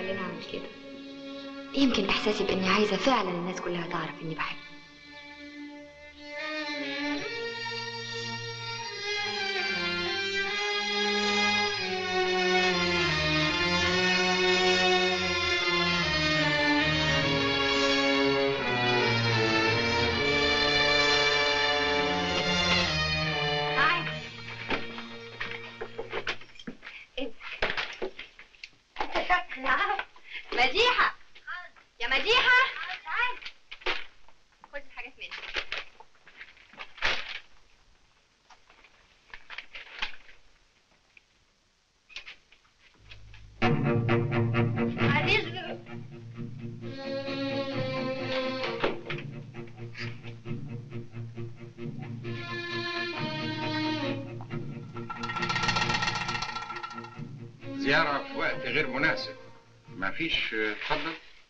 يخليني اعمل كده يمكن احساسي باني عايزه فعلا الناس كلها تعرف اني بحب نعم مديحة يا مديحة تعالي خدي الحاجات مني عزيز زيارة في وقت غير مناسب مفيش اتفضل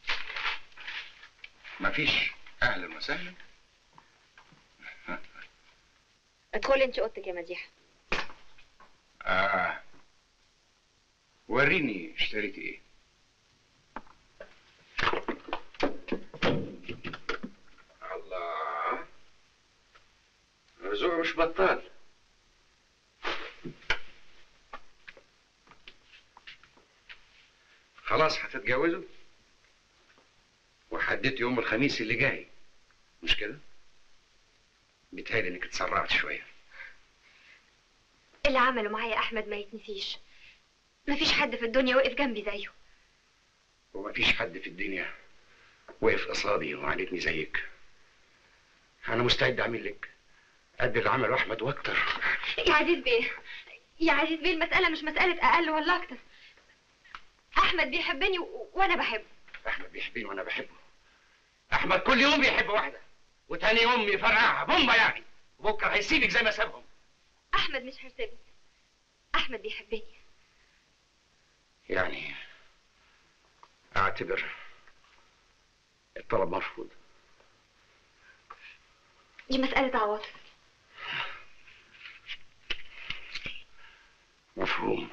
مفيش أهلا وسهلا ادخلي انت اوضتك يا مديحة آه. وريني اشتريتي ايه الله رزوق مش بطال خلاص هتتجوزوا وحددت يوم الخميس اللي جاي مش كده بيتهيألي انك اتسرعت شويه اللي عمله معايا احمد ما يتنسيش مفيش حد في الدنيا وقف جنبي زيه ومفيش حد في الدنيا وقف قصادي وعانتني زيك انا مستعد اعمل لك قد اللي عمله احمد واكتر يا عزيز بيه يا عزيز بيه المسألة مش مسألة أقل ولا أكتر أحمد بيحبني و... وأنا بحبه احمد بيحبني وانا بحبه احمد كل يوم بيحب واحده وتاني يوم يفرقعها بومبا يعني وبكره هيسيبك زي ما سابهم أحمد مش هيسيبني أحمد بيحبني يعني اعتبر الطلب مرفوض دي مسألة عواطف مفهوم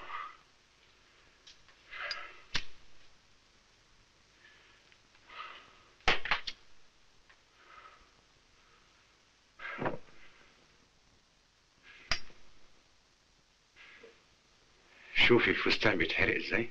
شوفي الفستان بيتحرق ازاي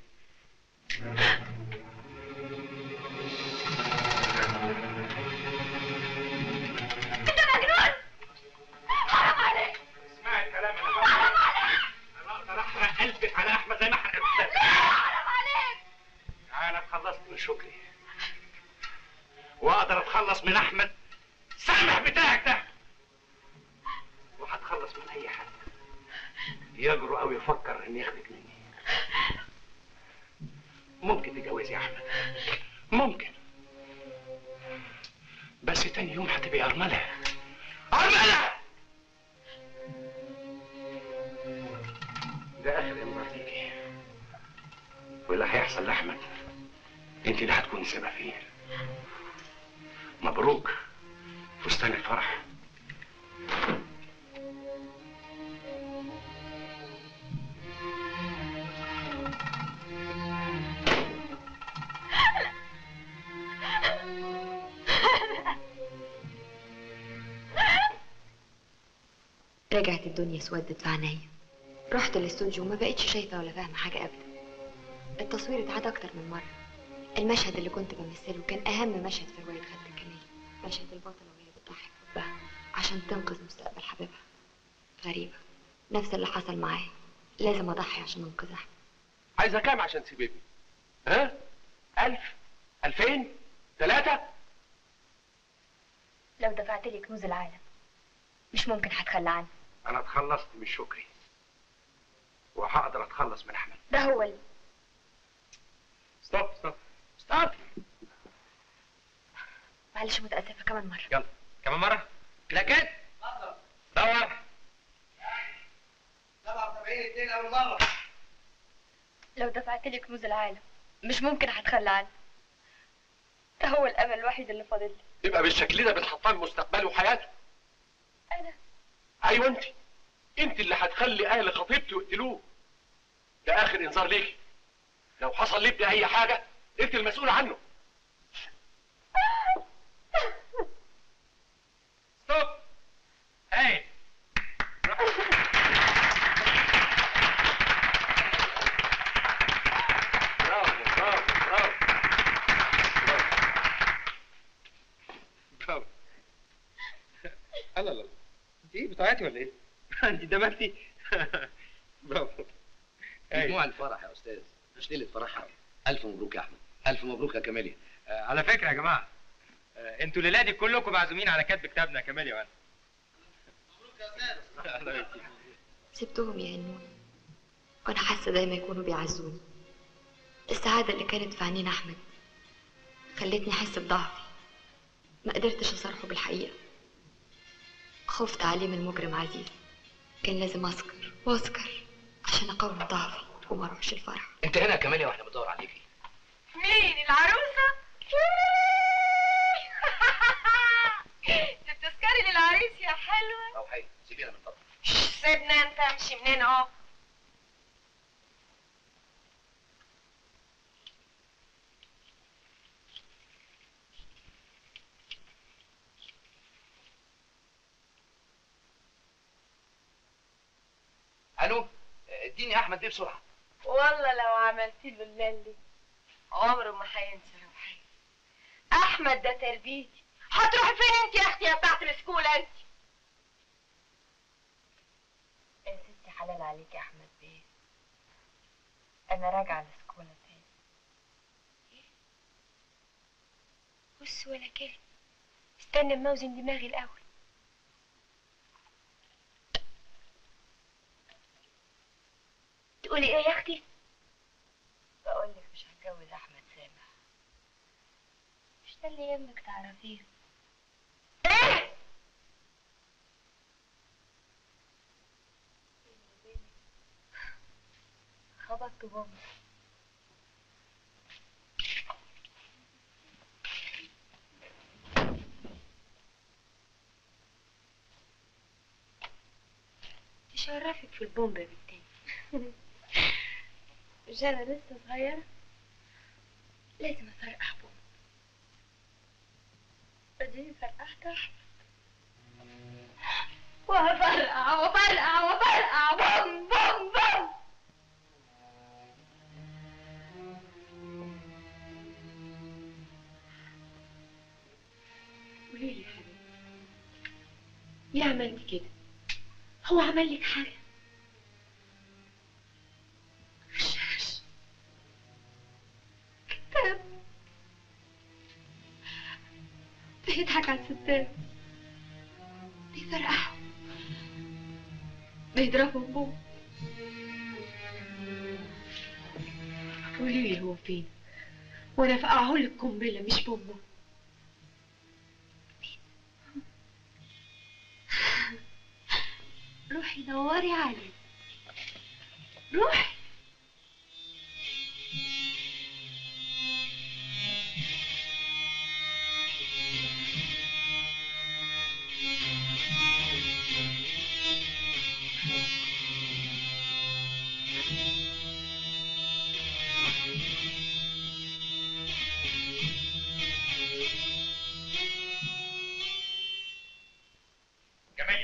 أنت مجنون حرام عليك اسمعي الكلام حرام عليك انا اقدر احرق قلبك على احمد زي ما احرق الفستان حرام عليك انا اتخلصت من شكري واقدر اتخلص من احمد سامح بتاعك ده وهتخلص من اي حد يجرؤ او يفكر ان ياخدك مني ممكن تتجوزي يا احمد ممكن بس تاني يوم هتبقي ارمله ارمله ده اخر امر ليكي واللي هيحصل لاحمد انت اللي هتكوني سبب فيه مبروك فستان الفرح رجعت الدنيا اسودت في عينيا رحت الاستوديو وما بقتش شايفه ولا فاهمه حاجه ابدا التصوير اتعاد اكتر من مره المشهد اللي كنت بمثله كان اهم مشهد في روايه خالد الكليه مشهد البطله وهي بتضحي بحبها عشان تنقذ مستقبل حبيبها غريبه نفس اللي حصل معايا لازم اضحي عشان انقذ احمد عايزه كام عشان تسيبني؟ ها؟ ألف؟ ألفين؟ ثلاثة؟ لو دفعت لي كنوز العالم مش ممكن هتخلى عنه انا اتخلصت من شكري وهقدر اتخلص من احمد ده هو اللي ستوب ستوب ستوب معلش متاسفه كمان مره يلا كمان مرة كده كده دور 77 اتنين اول مره لو دفعت لي كنوز العالم مش ممكن هتخلى عنه ده هو الامل الوحيد اللي فاضل لي يبقى بالشكل ده بتحطم مستقبله وحياته انا ايوه انت انت اللي هتخلي اهل خطيبتي يقتلوه ده اخر انذار ليكي لو حصل لابني اي حاجه انت المسؤول عنه ستوب هاي برافو برافو برافو برافو لا لا لا انت ايه بتعيطي ولا ايه؟ انت دمعتي برافو مجموع الفرح يا استاذ مش ليله فرحها الف مبروك يا احمد الف مبروك يا كمالي آه، على فكره يا جماعه آه، انتوا الليله دي كلكم معزومين على كتب كتابنا يا كمال يا ولد الله يبارك سبتهم يهنوني وانا حاسه دايما يكونوا بيعزوني السعاده اللي كانت في عينين احمد خلتني احس بضعفي ما قدرتش اصارحه بالحقيقه خفت عليه من مجرم عزيز كان لازم اسكر واسكر عشان اقاوم ضعفي وما اروحش الفرح انت هنا يا كمالي واحنا بندور عليكي مين العروسة؟ انت بتسكري للعريس يا حلوة او حي سيبينا من فضلك سيبنا انت امشي منين اهو الو اديني احمد دي بسرعه والله لو عملت له اللي عمره ما هينسى روحي احمد ده تربيتي هتروحي فين انت يا اختي يا بتاعت السكول انت يا ستي حلال عليك يا احمد بيه انا راجعه السكوله تاني بص ولا كلمه استنى اما اوزن دماغي الاول تقولي ايه يا اختي بقول لك مش هتجوز احمد سامح مش ده اللي يهمك تعرفيه ايه خبطت بامي تشرفك في البومب يا بنتي مش انا لسه صغيرة لازم افرقع بوم اديني فرقعت احمد وهفرقع وفرقع وفرقع بوم بوم بوم قولي لي يا حبيبتي ليه عملتي كده هو عمل لك حاجه غشاش كذاب بيضحك على الستات بيفرقعهم بيضربهم بوم قولي لي هو فين وانا افقعه لك قنبله مش بومبه روحي دوري عليه روحي جميل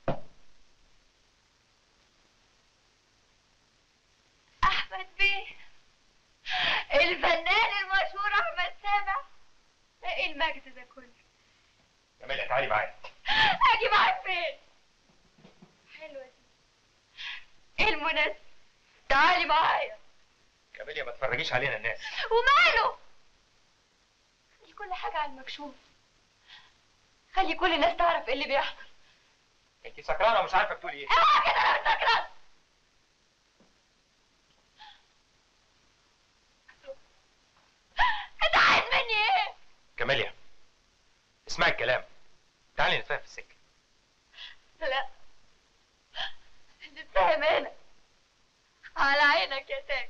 احمد بيه الفنان المشهور احمد سامع ايه المجد ده كله جميل تعالي معايا اجي معاك فين حلوه دي ايه المناسبه تعالي معايا كاميليا ما تفرجيش علينا الناس وماله خلي كل حاجه على المكشوف خلي كل الناس تعرف ايه اللي بيحصل انت سكرانه ومش عارفه بتقولي ايه اوعى كده انا ساكره انت عايز مني ايه كاميليا اسمعي الكلام تعالي نتفاهم في السكه لا نتفاهم هنا على عينك يا تاج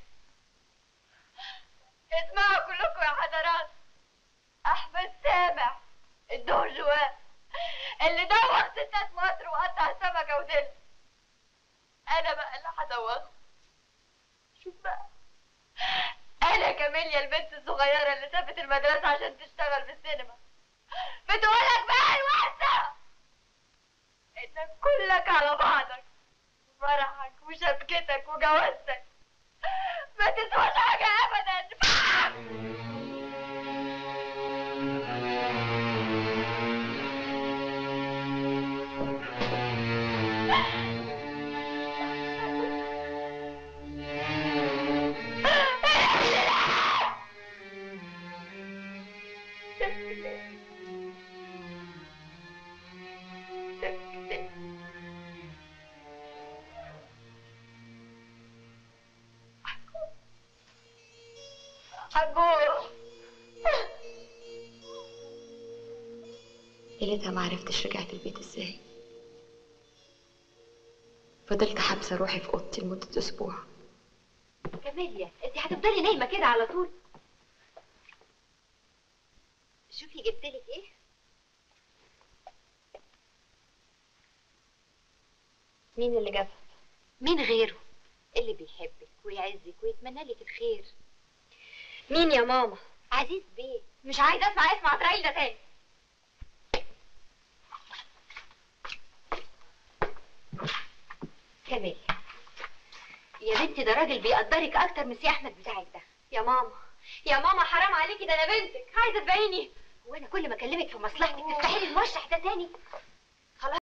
اسمعوا كلكم يا حضرات احمد سامع الدور جواه اللي دوخ ستات مصر وقطع سمكه ودل انا بقى اللي هدوخه شوف بقى انا كاميليا البنت الصغيره الصغيرة اللي سابت المدرسة عشان تشتغل في السينما بتقولك بقى الوحدة انك كلك على بعضك فرحك وشبكتك وجوازتك ما تسواش حاجة أبدا حبوب ليلتها ما عرفتش رجعت البيت ازاي فضلت حابسة روحي في أوضتي لمدة أسبوع كاميليا انت هتفضلي نايمة كده على طول شوفي جبتلك ايه مين اللي جابها؟ مين غيره اللي بيحبك ويعزك ويتمنى لك الخير مين يا ماما؟ عزيز بيه مش عايزه اسمع اسم عزرائيل ده تاني كاميليا يا بنتي ده راجل بيقدرك اكتر من سي احمد بتاعك ده يا ماما يا ماما حرام عليكي ده أنا بنتك عايزة تبيني وانا كل ما اكلمك في مصلحتك تفتحي لي المرشح ده تاني